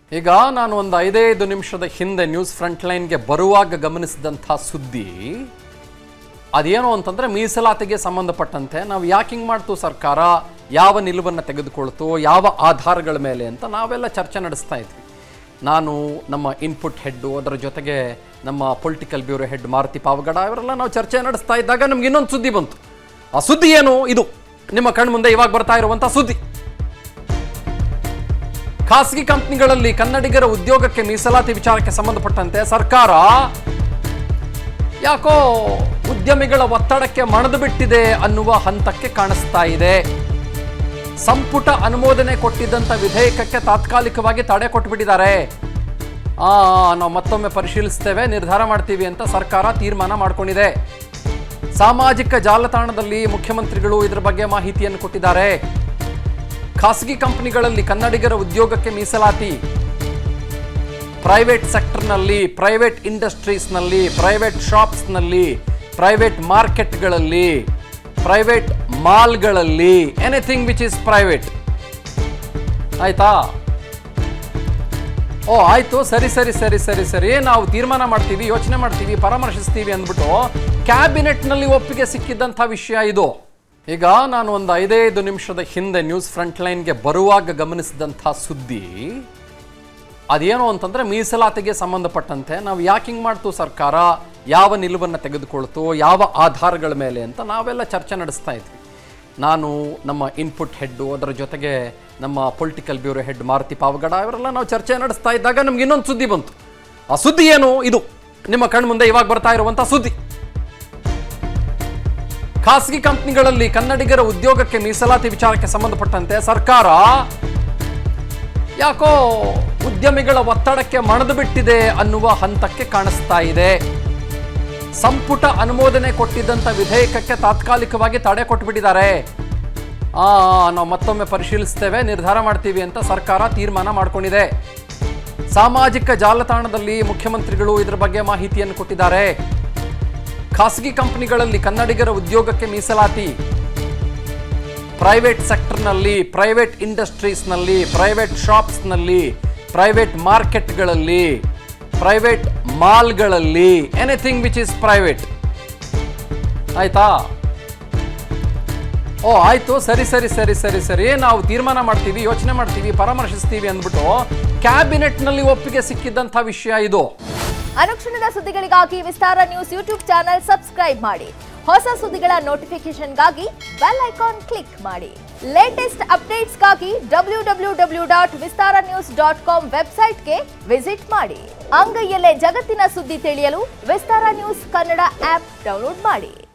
ಈಗ ನಾನು ಒಂದು ಐದೈದು ನಿಮಿಷದ ಹಿಂದೆ ನ್ಯೂಸ್ ಫ್ರಂಟ್ ಲೈನ್ಗೆ ಬರುವಾಗ ಗಮನಿಸಿದಂಥ ಸುದ್ದಿ ಅದೇನು ಅಂತಂದರೆ ಮೀಸಲಾತಿಗೆ ಸಂಬಂಧಪಟ್ಟಂತೆ ನಾವು ಯಾಕೆ ಹಿಂಗೆ ಮಾಡ್ತು ಸರ್ಕಾರ ಯಾವ ನಿಲುವನ್ನು ತೆಗೆದುಕೊಳ್ತು ಯಾವ ಆಧಾರಗಳ ಮೇಲೆ ಅಂತ ನಾವೆಲ್ಲ ಚರ್ಚೆ ನಡೆಸ್ತಾ ಇದ್ವಿ ನಾನು ನಮ್ಮ ಇನ್ಪುಟ್ ಹೆಡ್ಡು ಅದರ ಜೊತೆಗೆ ನಮ್ಮ political bureau head Maruti Pavagada ಇವರೆಲ್ಲ ನಾವು ಚರ್ಚೆ ನಡೆಸ್ತಾ ಇದ್ದಾಗ ನಮ್ಗೆ ಇನ್ನೊಂದು ಸುದ್ದಿ ಬಂತು ಆ ಸುದ್ದಿ ಏನು ಇದು ನಿಮ್ಮ ಕಣ್ಮುಂದೆ ಇವಾಗ ಬರ್ತಾ ಇರುವಂಥ ಸುದ್ದಿ ಖಾಸಗಿ ಕಂಪನಿಗಳಲ್ಲಿ ಕನ್ನಡಿಗರ ಉದ್ಯೋಗಕ್ಕೆ ಮೀಸಲಾತಿ ವಿಚಾರಕ್ಕೆ ಸಂಬಂಧಪಟ್ಟಂತೆ ಸರ್ಕಾರ ಯಾಕೋ ಉದ್ಯಮಿಗಳ ಒತ್ತಡಕ್ಕೆ ಮಣದು ಬಿಟ್ಟಿದೆ ಅನ್ನುವ ಹಂತಕ್ಕೆ ಕಾಣಿಸ್ತಾ ಇದೆ ಸಂಪುಟ ಅನುಮೋದನೆ ಕೊಟ್ಟಿದ್ದಂಥ ವಿಧೇಯಕಕ್ಕೆ ತಾತ್ಕಾಲಿಕವಾಗಿ ತಡೆ ಕೊಟ್ಬಿಟ್ಟಿದ್ದಾರೆ ಆ ನಾವು ಮತ್ತೊಮ್ಮೆ ಪರಿಶೀಲಿಸ್ತೇವೆ ನಿರ್ಧಾರ ಮಾಡ್ತೀವಿ ಅಂತ ಸರ್ಕಾರ ತೀರ್ಮಾನ ಮಾಡ್ಕೊಂಡಿದೆ ಸಾಮಾಜಿಕ ಜಾಲತಾಣದಲ್ಲಿ ಮುಖ್ಯಮಂತ್ರಿಗಳು ಇದರ ಬಗ್ಗೆ ಮಾಹಿತಿಯನ್ನು ಕೊಟ್ಟಿದ್ದಾರೆ ಖಾಸಗಿ ಕಂಪನಿಗಳಲ್ಲಿ ಕನ್ನಡಿಗರ ಉದ್ಯೋಗಕ್ಕೆ ಮೀಸಲಾತಿ ಪ್ರೈವೇಟ್ ಸೆಕ್ಟರ್ನಲ್ಲಿ ಪ್ರೈವೇಟ್ ಇಂಡಸ್ಟ್ರೀಸ್ನಲ್ಲಿ ಪ್ರೈವೇಟ್ ಶಾಪ್ಸ್ನಲ್ಲಿ ಪ್ರೈವೇಟ್ ಮಾರ್ಕೆಟ್ಗಳಲ್ಲಿ ಪ್ರೈವೇಟ್ ಮಾಲ್ಗಳಲ್ಲಿ ಎನಿಥಿಂಗ್ ವಿಚ್ ಇಸ್ ಪ್ರೈವೇಟ್ ಆಯ್ತಾ ಓ ಆಯ್ತು ಸರಿ ಸರಿ ಸರಿ ಸರಿ ಸರಿ ನಾವು ತೀರ್ಮಾನ ಮಾಡ್ತೀವಿ ಯೋಚನೆ ಮಾಡ್ತೀವಿ ಪರಾಮರ್ಶಿಸ್ತೀವಿ ಅಂದ್ಬಿಟ್ಟು ಕ್ಯಾಬಿನೆಟ್ನಲ್ಲಿ ಒಪ್ಪಿಗೆ ಸಿಕ್ಕಿದ್ದಂಥ ವಿಷಯ ಇದು ಈಗ ನಾನು ಒಂದು ಐದೈದು ನಿಮಿಷದ ಹಿಂದೆ ನ್ಯೂಸ್ ಫ್ರಂಟ್ ಲೈನ್ಗೆ ಬರುವಾಗ ಗಮನಿಸಿದಂಥ ಸುದ್ದಿ ಅದೇನು ಅಂತಂದರೆ ಮೀಸಲಾತಿಗೆ ಸಂಬಂಧಪಟ್ಟಂತೆ ನಾವು ಯಾಕೆ ಹಿಂಗೆ ಮಾಡ್ತು ಸರ್ಕಾರ ಯಾವ ನಿಲುವನ್ನು ತೆಗೆದುಕೊಳ್ತು ಯಾವ ಆಧಾರಗಳ ಮೇಲೆ ಅಂತ ನಾವೆಲ್ಲ ಚರ್ಚೆ ನಡೆಸ್ತಾ ಇದ್ವಿ ನಾನು ನಮ್ಮ ಇನ್ಪುಟ್ ಹೆಡ್ಡು ಅದರ ಜೊತೆಗೆ ನಮ್ಮ political bureau head Maruti Pavagada ಇವರೆಲ್ಲ ನಾವು ಚರ್ಚೆ ನಡೆಸ್ತಾ ಇದ್ದಾಗ ನಮ್ಗೆ ಇನ್ನೊಂದು ಸುದ್ದಿ ಬಂತು ಆ ಸುದ್ದಿ ಏನು ಇದು ನಿಮ್ಮ ಕಣ್ಮುಂದೆ ಇವಾಗ ಬರ್ತಾ ಇರುವಂಥ ಸುದ್ದಿ ಖಾಸಗಿ ಕಂಪನಿಗಳಲ್ಲಿ ಕನ್ನಡಿಗರ ಉದ್ಯೋಗಕ್ಕೆ ಮೀಸಲಾತಿ ವಿಚಾರಕ್ಕೆ ಸಂಬಂಧಪಟ್ಟಂತೆ ಸರ್ಕಾರ ಯಾಕೋ ಉದ್ಯಮಿಗಳ ಒತ್ತಡಕ್ಕೆ ಮಣದು ಬಿಟ್ಟಿದೆ ಅನ್ನುವ ಹಂತಕ್ಕೆ ಕಾಣಿಸ್ತಾ ಇದೆ ಸಂಪುಟ ಅನುಮೋದನೆ ಕೊಟ್ಟಿದ್ದಂಥ ವಿಧೇಯಕಕ್ಕೆ ತಾತ್ಕಾಲಿಕವಾಗಿ ತಡೆ ಕೊಟ್ಬಿಟ್ಟಿದ್ದಾರೆ ಆ ನಾವು ಮತ್ತೊಮ್ಮೆ ಪರಿಶೀಲಿಸ್ತೇವೆ ನಿರ್ಧಾರ ಮಾಡ್ತೀವಿ ಅಂತ ಸರ್ಕಾರ ತೀರ್ಮಾನ ಮಾಡ್ಕೊಂಡಿದೆ ಸಾಮಾಜಿಕ ಜಾಲತಾಣದಲ್ಲಿ ಮುಖ್ಯಮಂತ್ರಿಗಳು ಇದರ ಬಗ್ಗೆ ಮಾಹಿತಿಯನ್ನು ಕೊಟ್ಟಿದ್ದಾರೆ ಖಾಸಗಿ ಕಂಪನಿಗಳಲ್ಲಿ ಕನ್ನಡಿಗರ ಉದ್ಯೋಗಕ್ಕೆ ಮೀಸಲಾತಿ ಪ್ರೈವೇಟ್ ಸೆಕ್ಟರ್ನಲ್ಲಿ ಪ್ರೈವೇಟ್ ಇಂಡಸ್ಟ್ರೀಸ್ನಲ್ಲಿ ಪ್ರೈವೇಟ್ ಶಾಪ್ಸ್ನಲ್ಲಿ ಪ್ರೈವೇಟ್ ಮಾರ್ಕೆಟ್ಗಳಲ್ಲಿ ಪ್ರೈವೇಟ್ ಮಾಲ್ಗಳಲ್ಲಿ ಎನಿಥಿಂಗ್ ವಿಚ್ ಇಸ್ ಪ್ರೈವೇಟ್ ಆಯ್ತಾ ಓ ಆಯ್ತು ಸರಿ ಸರಿ ಸರಿ ಸರಿ ಸರಿ ನಾವು ತೀರ್ಮಾನ ಮಾಡ್ತೀವಿ ಯೋಚನೆ ಮಾಡ್ತೀವಿ ಪರಾಮರ್ಶಿಸ್ತೀವಿ ಅಂದ್ಬಿಟ್ಟು ಕ್ಯಾಬಿನೆಟ್ನಲ್ಲಿ ಒಪ್ಪಿಗೆ ಸಿಕ್ಕಿದ್ದಂಥ ವಿಷಯ ಇದು ಅನುಕ್ಷಣದ ಸುದ್ದಿಗಳಿಗಾಗಿ Vistara news YouTube channel subscribe ಮಾಡಿ ಹೊಸ ಸುದ್ದಿಗಳ ನೋಟಿಫಿಕೇಶನ್ಗಾಗಿ ಬೆಲ್ ಐಕಾನ್ ಕ್ಲಿಕ್ ಮಾಡಿ ಲೇಟೆಸ್ಟ್ ಅಪ್ಡೇಟ್ಸ್ಗಾಗಿ W W W dot Vistara news dot com ವೆಬ್ಸೈಟ್ಗೆ ವಿಸಿಟ್ ಮಾಡಿ ಅಂಗೈಯಲ್ಲೇ ಜಗತ್ತಿನ ಸುದ್ದಿ ತಿಳಿಯಲು Vistara news Kannada app download ಮಾಡಿ